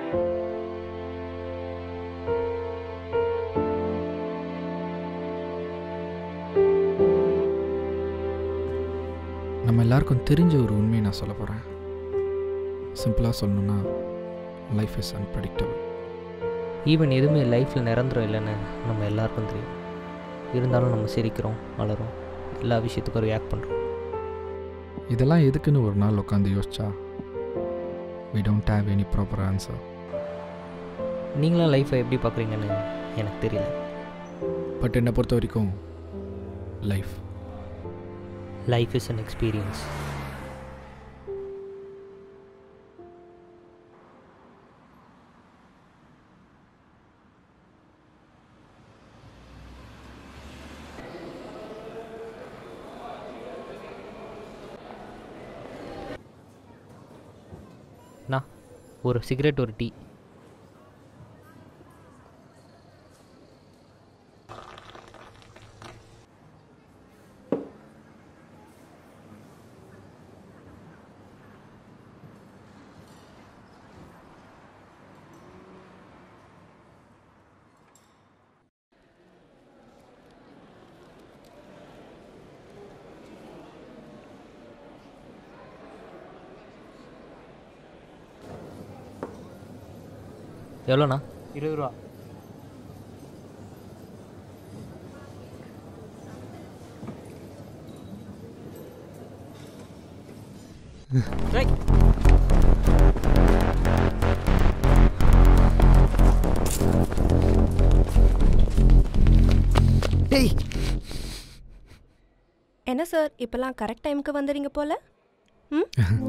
நம்ம எல்லாருக்கும் தெரிஞ்ச ஒரு உண்மையை நான் சொல்ல போகிறேன் சிம்பிளாக சொல்லணும்னா லைஃப் இஸ் அன்பிரடிக்டபிள் ஈவன் எதுவுமே லைஃப்பில் நிரந்தரம் இல்லைன்னு நம்ம எல்லாருக்கும் தெரியும் இருந்தாலும் நம்ம சிரிக்கிறோம் வளரும் எல்லா விஷயத்துக்கும் ரியாக்ட் பண்ணுறோம் இதெல்லாம் எதுக்குன்னு ஒரு நாள் உட்காந்து யோசிச்சா we don't have any proper answer நீங்களாம் லைஃப்பை எப்படி பார்க்குறீங்கன்னு எனக்கு தெரியல பட் என்னை பொறுத்த வரைக்கும் life life is an experience நான் ஒரு சிகரெட் ஒரு டீ எவ்வளோண்ணா இருபது ரூபா என்ன சார் இப்போல்லாம் கரெக்ட் டைமுக்கு வந்துடுங்க போல ம்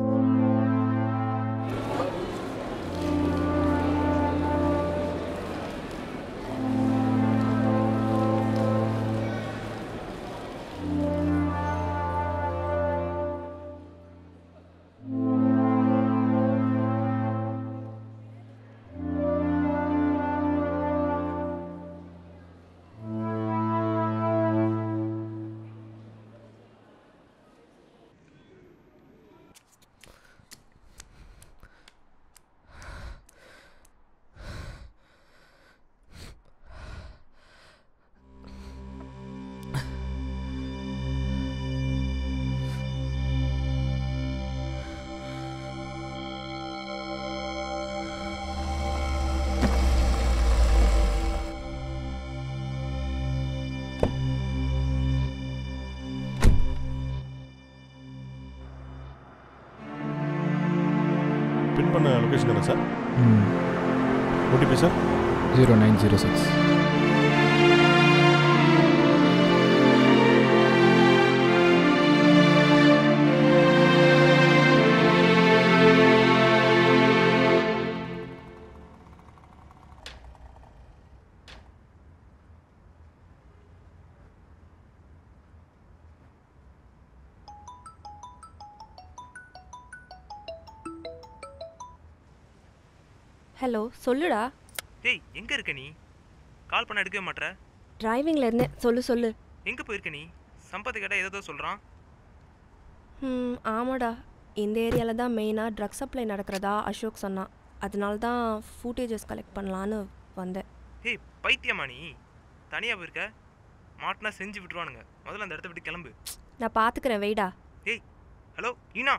பின் பண்ண லொக்கேஷன் தானே sir OTP sir zero nine zero six hello சொல்லுடா டேய் எங்க இருக்க நீ கால் பண்ண எடுக்கவே மாட்ற டிரைவிங்கில் இருந்தேன் சொல்லு சொல்லு எங்க போயிருக்க நீ சம்பத்து கேட்டா ஏதோ சொல்றான் ம் ஆமாடா இந்த ஏரியாவில் தான் மெயினாக ட்ரக் சப்ளை நடக்கிறதா அசோக் சொன்னான் அதனால தான் ஃபூட்டேஜஸ் கலெக்ட் பண்ணலான்னு வந்தேன் டேய் பைத்தியமா நீ தனியா போயிருக்க மாட்டினா செஞ்சு விட்டுருவானுங்க முதல்ல அந்த இடத்த விட்டு கிளம்பு நான் பார்த்துக்கிறேன் வெயிடா டேய் ஹலோ ஈனா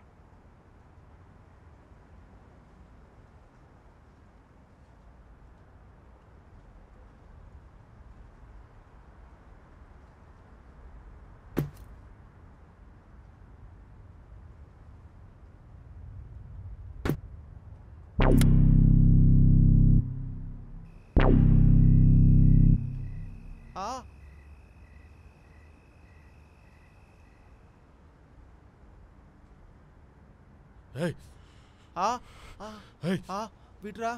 ஆ ஏய் ஆ ஆ ஏய் ஆ விட்றா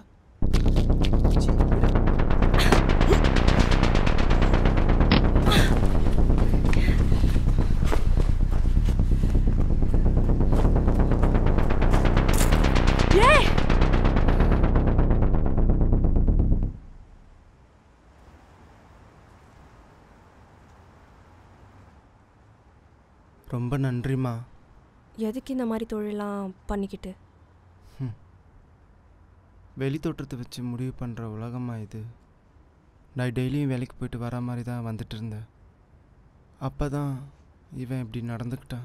ரொம்ப நன்றிம்மா எதுக்கு இந்த மாதிரி தொழிலாம் பண்ணிக்கிட்டு வெளி தோற்றத்தை வச்சு முடிவு பண்ணுற உலகமா இது நான் டெய்லியும் வேலைக்கு போயிட்டு வர மாதிரி தான் வந்துட்டு இருந்தேன் அப்போ தான் இவன் இப்படி நடந்துக்கிட்டான்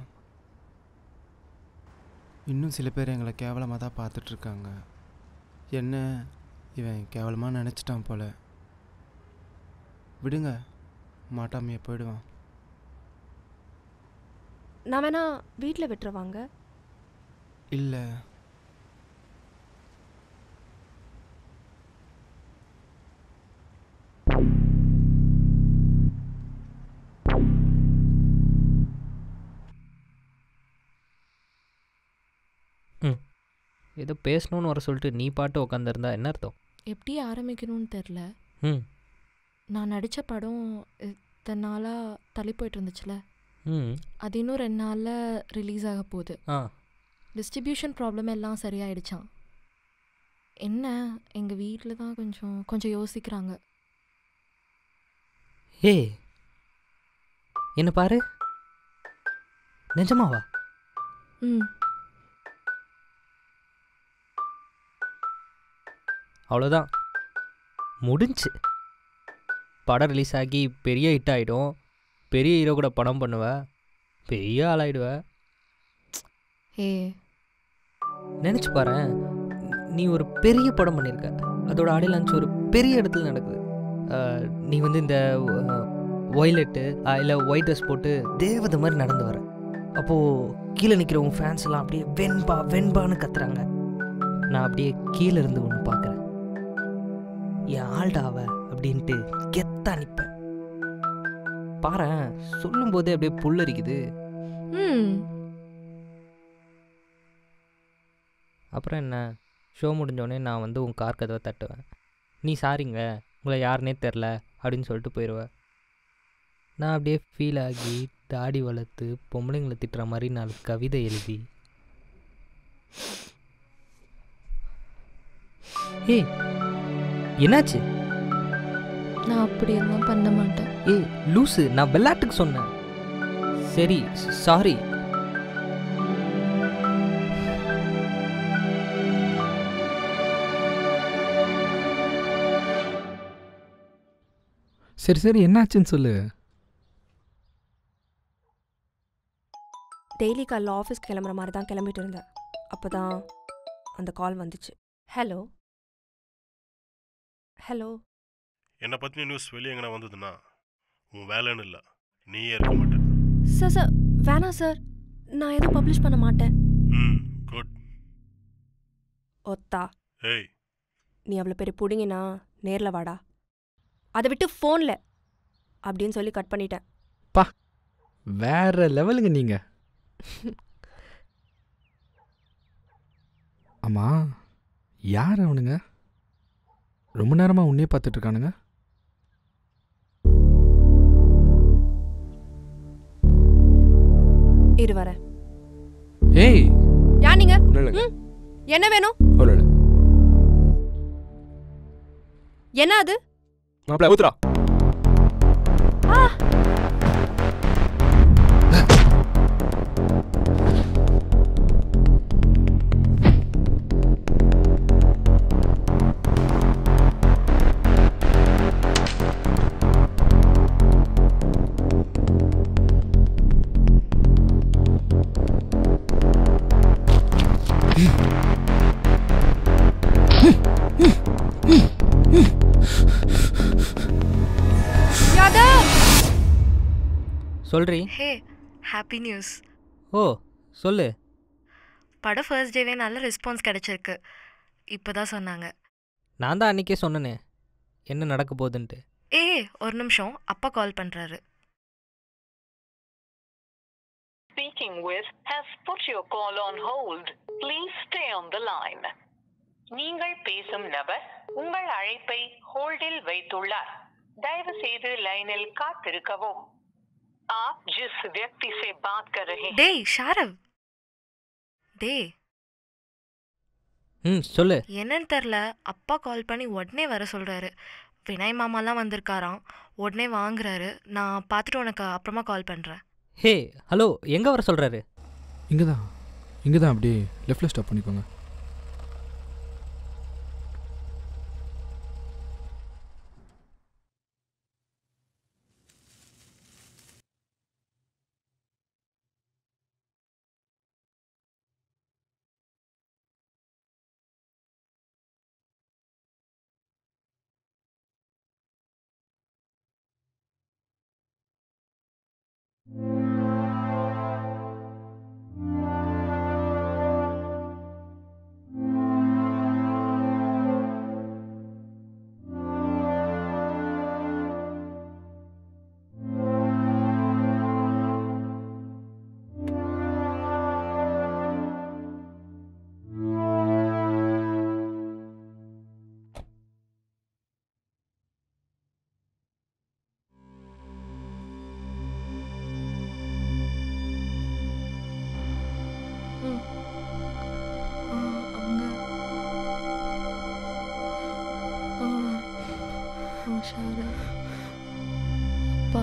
இன்னும் சில பேர் எங்களை கேவலமாக தான் பார்த்துட்ருக்காங்க என்ன இவன் கேவலமாக நினச்சிட்டான் போல விடுங்க மாட்டாமையே போயிடுவான் நான் வேணா வீட்டில் விட்டுருவாங்க இல்லை ஏதோ பேசணும்னு வர சொல்லிட்டு நீ பாட்டு உட்காந்துருந்தா என்ன அர்த்தம் எப்படி ஆரம்பிக்கணும்னு தெரில ம் நான் நடித்த படம் இத்தனை நாளாக தள்ளி போயிட்டு இருந்துச்சுல ம் அது இன்னும் ரெண்டு நாளில் ரிலீஸ் ஆக போகுது ஆ டிஸ்ட்ரிபியூஷன் ப்ராப்ளம் எல்லாம் சரியாயிடுச்சான் என்ன எங்கள் வீட்டில் தான் கொஞ்சம் கொஞ்சம் யோசிக்கிறாங்க ஏய் என்ன பாரு நிஜமாவா ம் அவ்வளோதான் முடிஞ்சு படம் ரிலீஸ் ஆகி பெரிய ஹிட் ஆகிடும் பெரிய ஹீரோ கூட படம் பண்ணுவ பெரிய ஆளாயிடுவ ஏ நினச்சி பாரு நீ ஒரு பெரிய படம் பண்ணியிருக்க அதோட ஆடியோ லான்ச் ஒரு பெரிய இடத்துல நடக்குது அஹ், நீ வந்து இந்த ஒய்லெட்டு இல்லை ஒயிட் ட்ரெஸ் போட்டு தேவதை மாதிரி நடந்து வர அப்போது கீழே நிற்கிறவங்க ஃபேன்ஸ் எல்லாம் அப்படியே வெண்பா வெண்பான்னு கத்துறாங்க நான் அப்படியே கீழே இருந்து ஒன்று பார்க்குறேன் என் ஆள்டாவ அப்படின்ட்டு கெத்தா நிற்பேன் பாரேன் சொல்லும்போதே அப்படியே புல்லரிக்குது ம் அப்புறம் என்ன ஷோ முடிஞ்சோடனே நான் வந்து உன் கார் கதவை தட்டுவேன் நீ சாரிங்க உங்களை யாருனே தெரில அப்படின்னு சொல்லிட்டு போயிடுவேன் நான் அப்படியே ஃபீல் ஆகி தாடி வளர்த்து பொம்பளைங்களை திட்டுற மாதிரி நாலு கவிதை எழுதி ஏய் என்னாச்சு நான் அப்படியெல்லாம் பண்ண மாட்டேன் ஏய் லூசு நான் விளையாட்டுக்கு சொன்னேன் சரி சாரி சரி சரி என்னாச்சுன்னு சொல்லு டெய்லி காலைல ஆஃபீஸ் கிளம்புற மாதிரி தான் கிளம்பிட்டு இருந்தேன் அப்போ தான் அந்த கால் வந்துச்சு ஹலோ ஹலோ என்னை பற்றின நியூஸ் வெளியே எங்கன்னா வந்ததுன்னா உன் வேலைன்னு இல்லை நீயே இருக்க மாட்டேன் சார் சார் வேணாம் சார் நான் எதுவும் பப்ளிஷ் பண்ண மாட்டேன் ம் குட் ஒத்தா ஏய் நீ அவ்வளோ பெரிய புடிங்கினா நேரில் வாடா அதை விட்டு ஃபோனில் அப்படின்னு சொல்லி கட் பண்ணிட்டேன் வேற லெவலுங்க நீங்க ஆமா யார் அவனுங்க ரொம்ப நேரமா உன்னே பார்த்துட்டு இருக்கானுங்க இரு வரேன் ஏய் யா நீங்க உள்ள இல்லைங்க. ம், என்ன வேணும் உள்ள இல்ல. என்ன அது மாப்பிள ஊத்துறா யாதவ் சொல்றி ஹே ஹாப்பி நியூஸ் ஓ சொல்லு படம் ஃபர்ஸ்ட் டேவே நல்ல ரெஸ்பான்ஸ் கிடைச்சிருக்கு இப்போ தான் சொன்னாங்க நான் தான் அன்றைக்கே சொன்னனே என்ன நடக்க போகுதுன்ட்டு ஏ ஒரு நிமிஷம் அப்பா கால் பண்ணுறாரு speaking with has put your call on hold. Please stay on the line. நீங்கள் பேசும் நபர் உங்கள் அழைப்பை ஹோல்டில் வைத்துள்ளார் தயவு செய்து லைனில் காத்திருக்கவும் आप जिस व्यक्ति से बात कर रहे हैं டேய் ஷாரவ் டேய் ம் சொல்லு என்னன்னு தெரில அப்பா கால் பண்ணி உடனே வர சொல்கிறாரு வினய் மாமாலாம் வந்திருக்காராம் உடனே வாங்குறாரு நான் பார்த்துட்டு உனக்கு அப்புறமா கால் பண்ணுறேன் ஹே ஹலோ எங்கே வர சொல்கிறாரு இங்கே தான் இங்கே தான் அப்படியே லெஃப்டில் ஸ்டாப் பண்ணிக்கோங்க ஷாரா அப்பா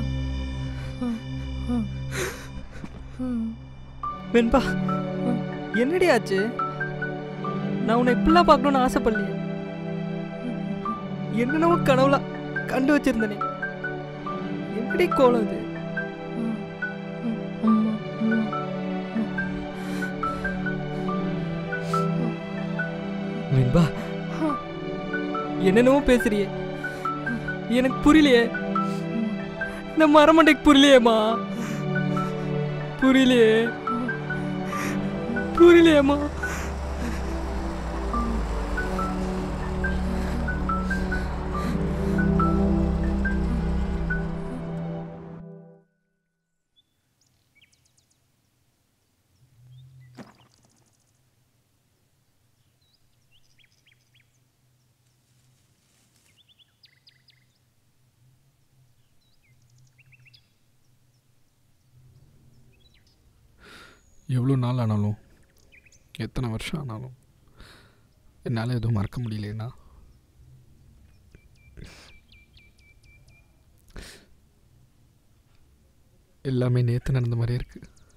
வெண்பா என்னடி ஆச்சு நான் உன்னை இப்படிலாம் பார்க்கணும்னு ஆசைப்படலையே என்னென்னவோ கனவுல கண்டு வச்சிருந்தனே எப்படி கோலம் இது அம்மா அம்மா வெண்பா என்னென்னவோ பேசுறியே எனக்கு புரியலையே இந்த மரமண்டைக்கு புரியலையேம்மா புரியலையே புரியலையேம்மா எவ்வளோ நாள் ஆனாலும் எத்தனை வருஷம் ஆனாலும் என்னால் எதுவும் மறக்க முடியலண்ணா எல்லாமே நேற்று நடந்த மாதிரியே இருக்கு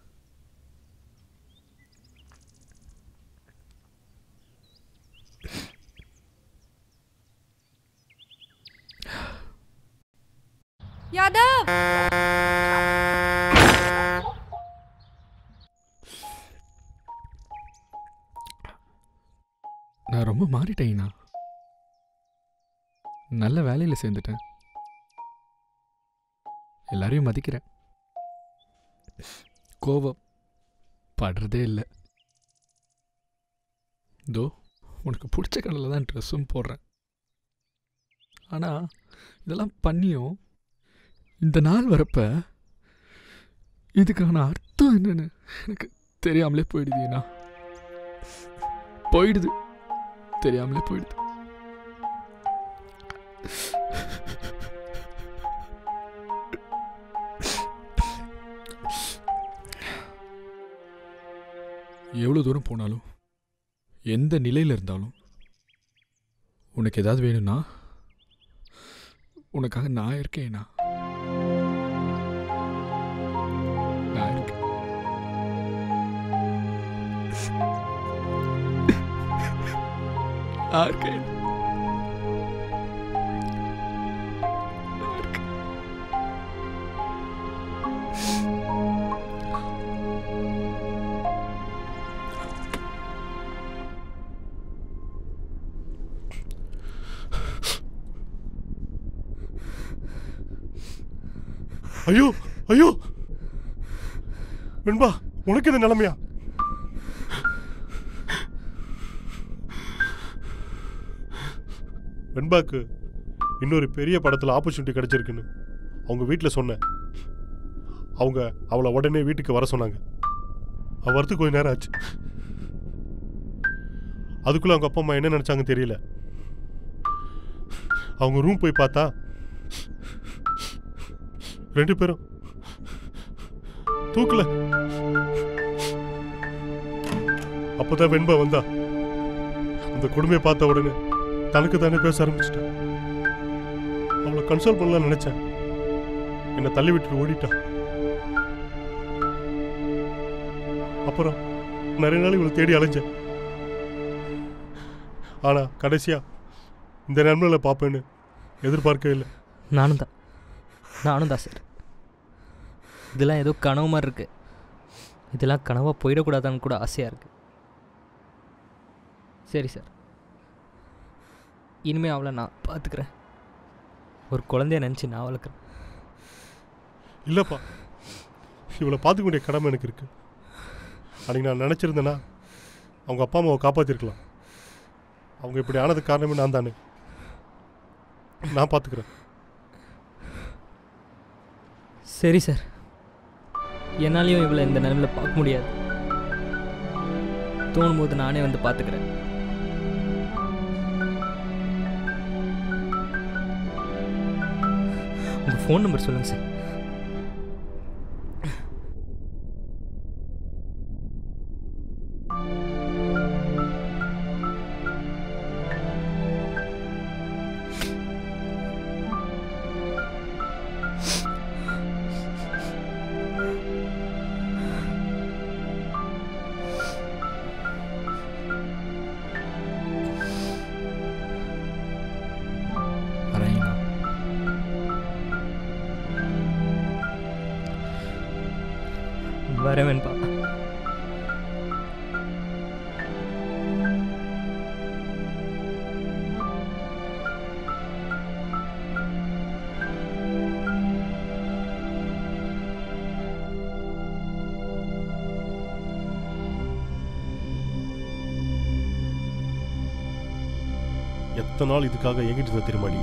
யாதவ் நான் ரொம்ப மாறிட்டேங்கண்ணா நல்ல வேலையில் சேர்ந்துட்டேன் எல்லாரையும் மதிக்கிறேன் கோபம் படுறதே இல்லை இதோ உனக்கு பிடிச்ச கலரில் தான் ட்ரெஸ்ஸும் போடுறேன் ஆனால் இதெல்லாம் பண்ணியும் இந்த நாள் வரப்ப இதுக்கான அர்த்தம் என்னன்னு எனக்கு தெரியாமலே போயிடுதுண்ணா போயிடுது தெரியாமலே போயிடுது எவ்வளோ தூரம் போனாலும் எந்த நிலையில் இருந்தாலும் உனக்கு ஏதாவது வேணும்னா உனக்காக நான் இருக்கேனா நான் இருக்கேன் நான் இருக்கேன் நான் இருக்கேன். ஐயோ ஐயோ வெண்பா உனக்கு இந்த நிலைமையா வெண்பாக்கு இன்னொரு பெரிய படத்தில் ஆப்பர்ச்சுனிட்டி கிடைச்சிருக்குன்னு அவங்க வீட்டில் சொன்னேன் அவங்க அவளை உடனே வீட்டுக்கு வர சொன்னாங்க அவ வரத்துக்கு கொஞ்ச நேரம் ஆச்சு அதுக்குள்ள அவங்க அப்பா அம்மா என்ன நினைச்சாங்க தெரியல அவங்க ரூம் போய் பார்த்தா ரெண்டு பேரும் தூக்கல அப்பதான் வெண்பா வந்தா அந்த கொடுமையை பார்த்த உடனே தனக்கு தானே பேச ஆரம்பிச்சிட்டா அவளை கன்சோல் பண்ணலாம்னு நினைச்சேன் என்னை தள்ளி விட்டுட்டு ஓடிட்டா அப்புறம் நிறைய நாள் இவளை தேடி அலைஞ்சேன் ஆனா கடைசியா இந்த நன்மையில பார்ப்பேன்னு எதிர்பார்க்கவே இல்லை நானும் தான் நானும் தான் சார் இதெல்லாம் ஏதோ கனவு மாதிரி இருக்கு இதெல்லாம் கனவாக போயிடக்கூடாதான்னு கூட ஆசையாக இருக்கு சரி சார் இனிமே அவளை நான் பார்த்துக்கிறேன் ஒரு குழந்தைய நினச்சி நான் வளர்க்குறேன் இல்லைப்பா இவளை பார்த்துக்க வேண்டிய கடமை எனக்கு இருக்கு அன்னைக்கு நான் நினச்சிருந்தேன்னா அவங்க அப்பா அம்மாவை காப்பாற்றிருக்கலாம் அவங்க இப்படி ஆனதுக்கு காரணமே நான் தானே நான் பார்த்துக்கிறேன் சரி சார் என்னாலையும் இவளை இந்த நிலமையில் பார்க்க முடியாது தோணும் போது நானே வந்து பார்த்துக்கிறேன் உங்கள் ஃபோன் நம்பர் சொல்லுங்கள் சார் வரேன் வெண்பா எத்தனை நாள் இதுக்காக எங்கிட்டு இருந்த திருமாடி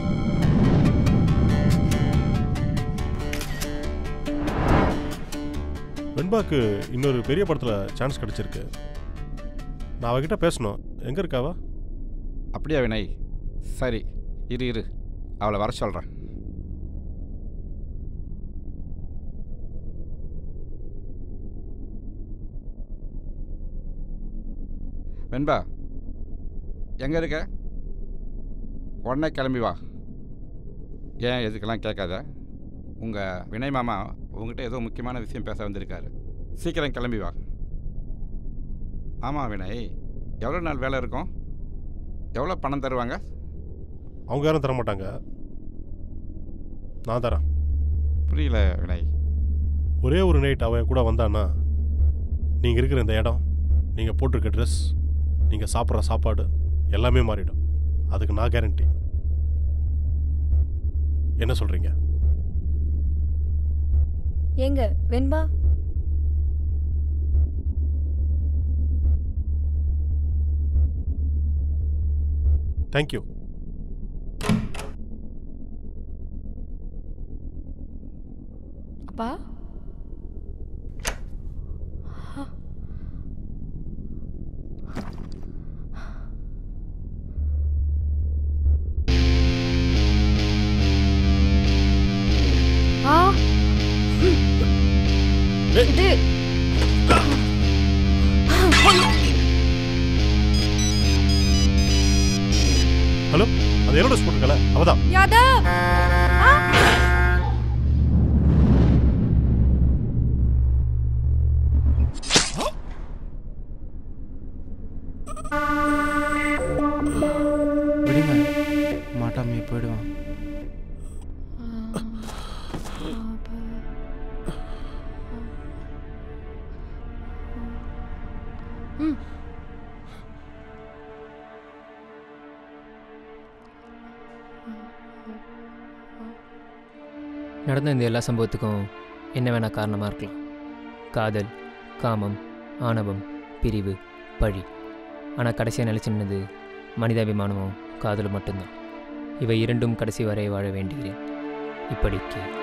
வெண்பாக்கு இன்னொரு பெரிய படத்தில் சான்ஸ் கிடைச்சிருக்கு நான் அவகிட்ட பேசணும் எங்கே இருக்காவா அப்படியா வினய் சரி இரு இரு அவளை வர சொல்கிறேன் வெண்பா எங்கே இருக்க உடனே கிளம்பி வா ஏன் எதுக்கெல்லாம் கேட்காத உங்கள் வினய் மாமா உங்ககிட்ட ஏதோ முக்கியமான விஷயம் பேச வந்திருக்காரு சீக்கிரம் கிளம்பி வா ஆமாம் வினய் எவ்வளோ நாள் வேலை இருக்கும் எவ்வளோ பணம் தருவாங்க அவங்க யாரும் தர மாட்டாங்க நான் தரேன் புரியல வினய் ஒரே ஒரு நைட் அவன் கூட வந்தான்னா நீங்கள் இருக்கிற இந்த இடம் நீங்கள் போட்டிருக்க ட்ரெஸ் நீங்கள் சாப்பிட்ற சாப்பாடு எல்லாமே மாறிடும் அதுக்கு நான் கேரண்டி என்ன சொல்கிறீங்க ஏங்க வெண்பா தேங்க்யூ அப்பா ஆ இது ஹலோ அது என்னோட போட்டிருக்கல அவதான் யாதவ் ஆ விடுங்க மாட்டாமையே போயிடுவான் நடந்த இந்த எல்லா சம்பவத்துக்கும் என்ன வேணால் காரணமாக இருக்கலாம் காதல் காமம் ஆணவம் பிரிவு பழி ஆனால் கடைசியாக நிலைச்சு நின்னது மனிதாபிமானமும் காதலும் மட்டும்தான் இவை இரண்டும் கடைசி வரை வாழ வேண்டுகிறேன் இப்படிக்கு